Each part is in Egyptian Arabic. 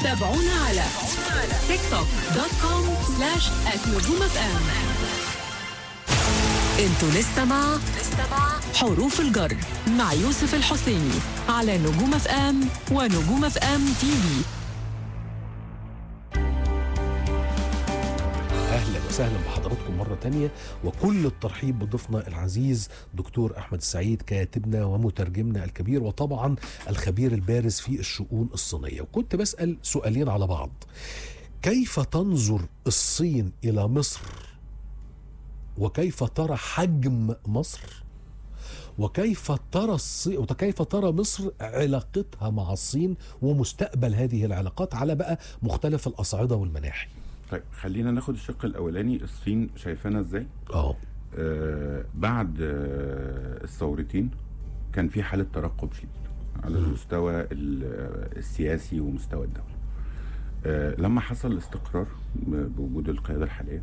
تابعونا على تيك توك دوت كوم سلاش نجوم اف ام انتوا لسه مع حروف الجر مع يوسف الحسيني على نجوم اف ام ونجوم اف ام تي في اهلا وسهلا بحضراتكم مره تانية وكل الترحيب بضيفنا العزيز دكتور احمد السعيد كاتبنا ومترجمنا الكبير وطبعا الخبير البارز في الشؤون الصينيه وكنت بسال سؤالين على بعض كيف تنظر الصين الى مصر وكيف ترى حجم مصر وكيف ترى الصين وكيف ترى مصر علاقتها مع الصين ومستقبل هذه العلاقات على بقى مختلف الاصعده والمناحي طيب خلينا ناخد الشق الاولاني الصين شايفانا ازاي اه آه بعد آه الثورتين كان في حاله ترقب شديد على المستوى ال- السياسي ومستوى الدوله آه لما حصل الاستقرار بوجود القياده الحاليه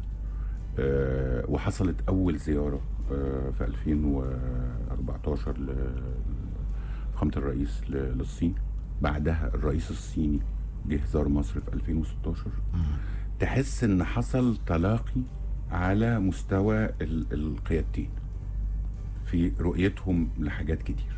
آه وحصلت اول زياره آه في 2014 ل- فخامه الرئيس ل- للصين بعدها الرئيس الصيني جه زار مصر في 2016 تحس ان حصل تلاقي على مستوى ال- القيادتين في رؤيتهم لحاجات كتير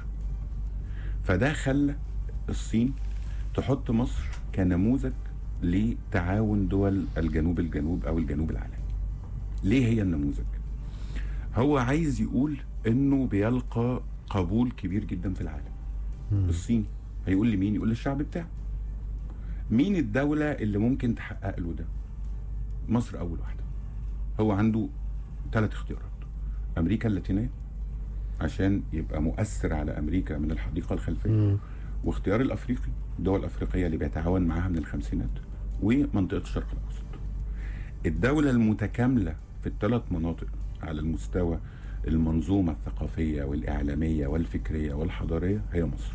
فده خلى الصين تحط مصر كنموذج لتعاون دول الجنوب الجنوب او الجنوب العالمي ليه هي النموذج هو عايز يقول انه بيلقى قبول كبير جدا في العالم الصيني هيقول لمين يقول للشعب بتاعه مين الدولة اللي ممكن تحقق له ده مصر اول واحدة هو عنده ثلاث اختيارات امريكا اللاتينية عشان يبقى مؤثر على امريكا من الحديقة الخلفية واختيار الافريقي الدول الافريقية اللي بيتعاون معاها من الخمسينات ومنطقة الشرق الاوسط الدولة المتكاملة في الثلاث مناطق على المستوى المنظومة الثقافية والإعلامية والفكرية والحضارية هي مصر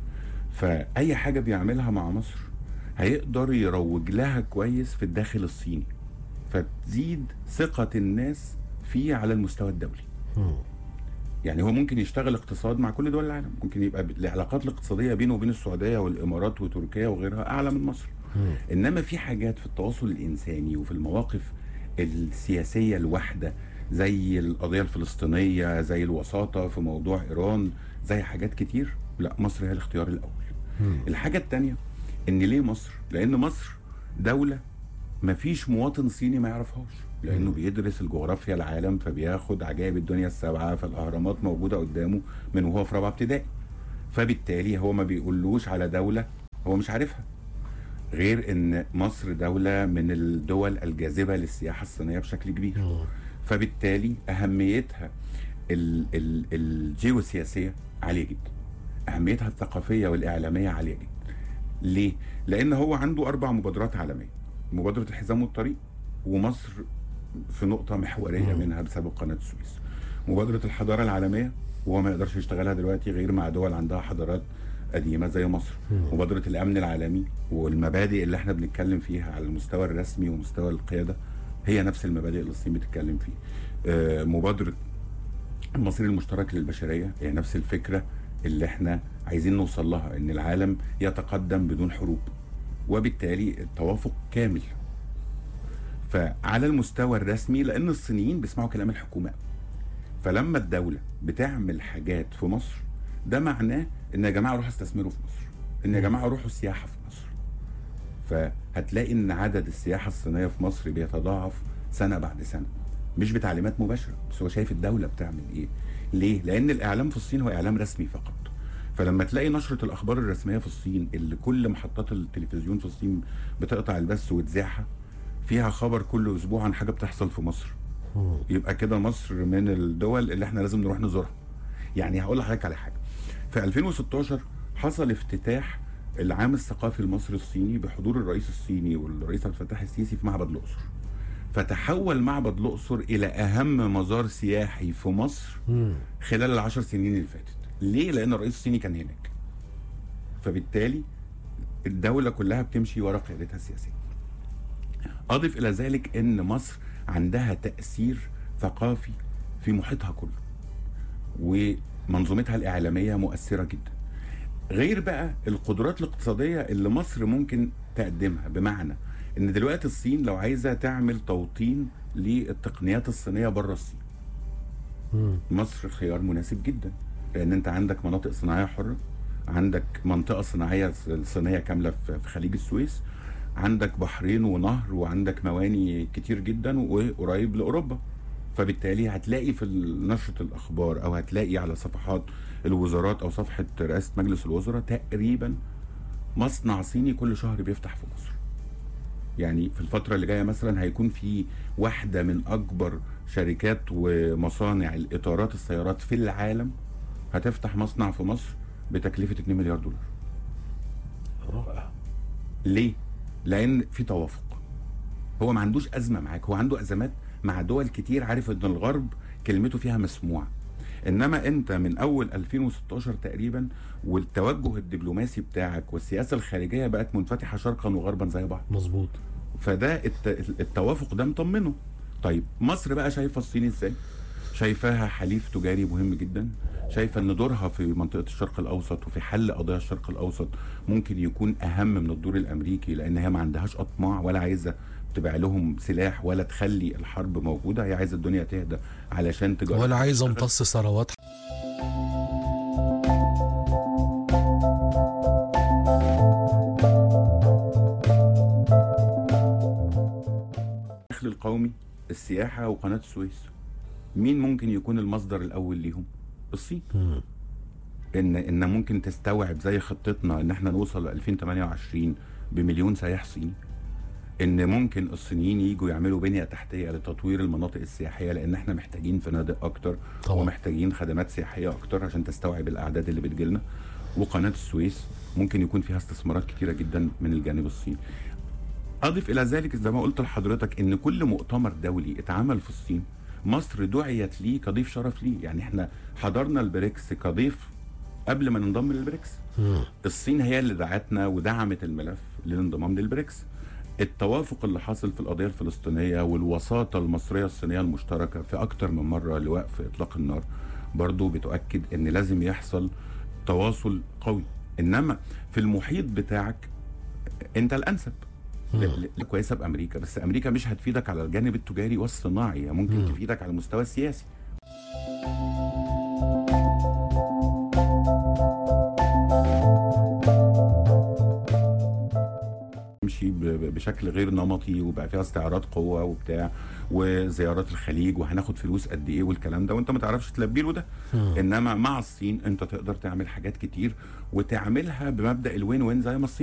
فأي حاجة بيعملها مع مصر هيقدر يروج لها كويس في الداخل الصيني فتزيد ثقة الناس فيه على المستوى الدولي يعني هو ممكن يشتغل اقتصاد مع كل دول العالم ممكن يبقى العلاقات الاقتصادية بينه وبين السعودية والإمارات وتركيا وغيرها أعلى من مصر انما في حاجات في التواصل الانساني وفي المواقف السياسيه الواحده زي القضيه الفلسطينيه زي الوساطه في موضوع ايران زي حاجات كتير لا مصر هي الاختيار الاول الحاجه الثانيه ان ليه مصر لان مصر دوله ما فيش مواطن صيني ما يعرفهاش لانه بيدرس الجغرافيا العالم فبياخد عجائب الدنيا السبعه فالاهرامات موجوده قدامه من وهو في رابعه ابتدائي فبالتالي هو ما بيقولوش على دوله هو مش عارفها غير ان مصر دولة من الدول الجاذبة للسياحة الصينية بشكل كبير فبالتالي اهميتها ال- ال- الجيوسياسية عالية جدا اهميتها الثقافية والاعلامية عالية جدا ليه؟ لان هو عنده اربع مبادرات عالمية مبادرة الحزام والطريق ومصر في نقطة محورية منها بسبب قناة السويس مبادرة الحضارة العالمية وهو ما يقدرش يشتغلها دلوقتي غير مع دول عندها حضارات قديمة زي مصر مبادرة الأمن العالمي والمبادئ اللي احنا بنتكلم فيها على المستوى الرسمي ومستوى القيادة هي نفس المبادئ اللي الصين بتتكلم فيه آه، مبادرة المصير المشترك للبشرية هي نفس الفكرة اللي احنا عايزين نوصل لها ان العالم يتقدم بدون حروب وبالتالي التوافق كامل فعلى المستوى الرسمي لان الصينيين بيسمعوا كلام الحكومه قوي. فلما الدوله بتعمل حاجات في مصر ده معناه ان يا جماعه روحوا استثمروا في مصر ان يا جماعه روحوا سياحه في مصر فهتلاقي ان عدد السياحه الصينيه في مصر بيتضاعف سنه بعد سنه مش بتعليمات مباشره بس هو شايف الدوله بتعمل ايه ليه لان الاعلام في الصين هو اعلام رسمي فقط فلما تلاقي نشره الاخبار الرسميه في الصين اللي كل محطات التلفزيون في الصين بتقطع البث وتذاعها فيها خبر كل اسبوع عن حاجه بتحصل في مصر يبقى كده مصر من الدول اللي احنا لازم نروح نزورها يعني هقول لحضرتك على حاجه في 2016 حصل افتتاح العام الثقافي المصري الصيني بحضور الرئيس الصيني والرئيس عبد الفتاح السيسي في معبد الاقصر فتحول معبد الاقصر الى اهم مزار سياحي في مصر خلال العشر سنين اللي فاتت ليه لان الرئيس الصيني كان هناك فبالتالي الدوله كلها بتمشي ورا قيادتها السياسيه اضف الى ذلك ان مصر عندها تاثير ثقافي في محيطها كله ومنظومتها الاعلاميه مؤثره جدا غير بقى القدرات الاقتصاديه اللي مصر ممكن تقدمها بمعنى ان دلوقتي الصين لو عايزه تعمل توطين للتقنيات الصينيه بره الصين مم. مصر خيار مناسب جدا لان انت عندك مناطق صناعيه حره عندك منطقه صناعيه صينيه كامله في في خليج السويس عندك بحرين ونهر وعندك مواني كتير جدا وقريب لاوروبا فبالتالي هتلاقي في نشره الاخبار او هتلاقي على صفحات الوزارات او صفحه رئاسه مجلس الوزراء تقريبا مصنع صيني كل شهر بيفتح في مصر يعني في الفترة اللي جاية مثلا هيكون في واحدة من أكبر شركات ومصانع الإطارات السيارات في العالم هتفتح مصنع في مصر بتكلفة 2 مليار دولار رائع ليه؟ لأن في توافق هو ما عندوش أزمة معاك هو عنده أزمات مع دول كتير عارف إن الغرب كلمته فيها مسموعة انما انت من اول 2016 تقريبا والتوجه الدبلوماسي بتاعك والسياسه الخارجيه بقت منفتحه شرقا وغربا زي بعض مظبوط فده الت- التوافق ده مطمنه طيب مصر بقى شايفه الصين ازاي شايفاها حليف تجاري مهم جدا شايفه ان دورها في منطقه الشرق الاوسط وفي حل قضايا الشرق الاوسط ممكن يكون اهم من الدور الامريكي لان هي ما عندهاش اطماع ولا عايزه تبيع لهم سلاح ولا تخلي الحرب موجوده هي عايزه الدنيا تهدى علشان تجاره ولا عايز امتص ثروات الدخل القومي السياحه وقناه السويس مين ممكن يكون المصدر الاول ليهم الصين مم. ان ان ممكن تستوعب زي خطتنا ان احنا نوصل ل 2028 بمليون سائح صيني ان ممكن الصينيين يجوا يعملوا بنيه تحتيه لتطوير المناطق السياحيه لان احنا محتاجين فنادق اكتر طبعا. ومحتاجين خدمات سياحيه اكتر عشان تستوعب الاعداد اللي بتجيلنا وقناه السويس ممكن يكون فيها استثمارات كتيره جدا من الجانب الصيني اضف الى ذلك زي ما قلت لحضرتك ان كل مؤتمر دولي اتعمل في الصين مصر دعيت ليه كضيف شرف ليه يعني احنا حضرنا البريكس كضيف قبل ما ننضم للبريكس مم. الصين هي اللي دعتنا ودعمت الملف للانضمام للبريكس التوافق اللي حاصل في القضيه الفلسطينيه والوساطه المصريه الصينيه المشتركه في اكتر من مره لوقف اطلاق النار برضو بتؤكد ان لازم يحصل تواصل قوي انما في المحيط بتاعك انت الانسب ل- ل- ل- كويسه بامريكا بس امريكا مش هتفيدك على الجانب التجاري والصناعي هي ممكن مم. تفيدك على المستوى السياسي تمشي ب- ب- بشكل غير نمطي وبقى فيها استعراض قوه وبتاع وزيارات الخليج وهناخد فلوس قد ايه والكلام ده وانت ما تعرفش تلبي له ده مم. انما مع الصين انت تقدر تعمل حاجات كتير وتعملها بمبدا الوين وين زي ما الصين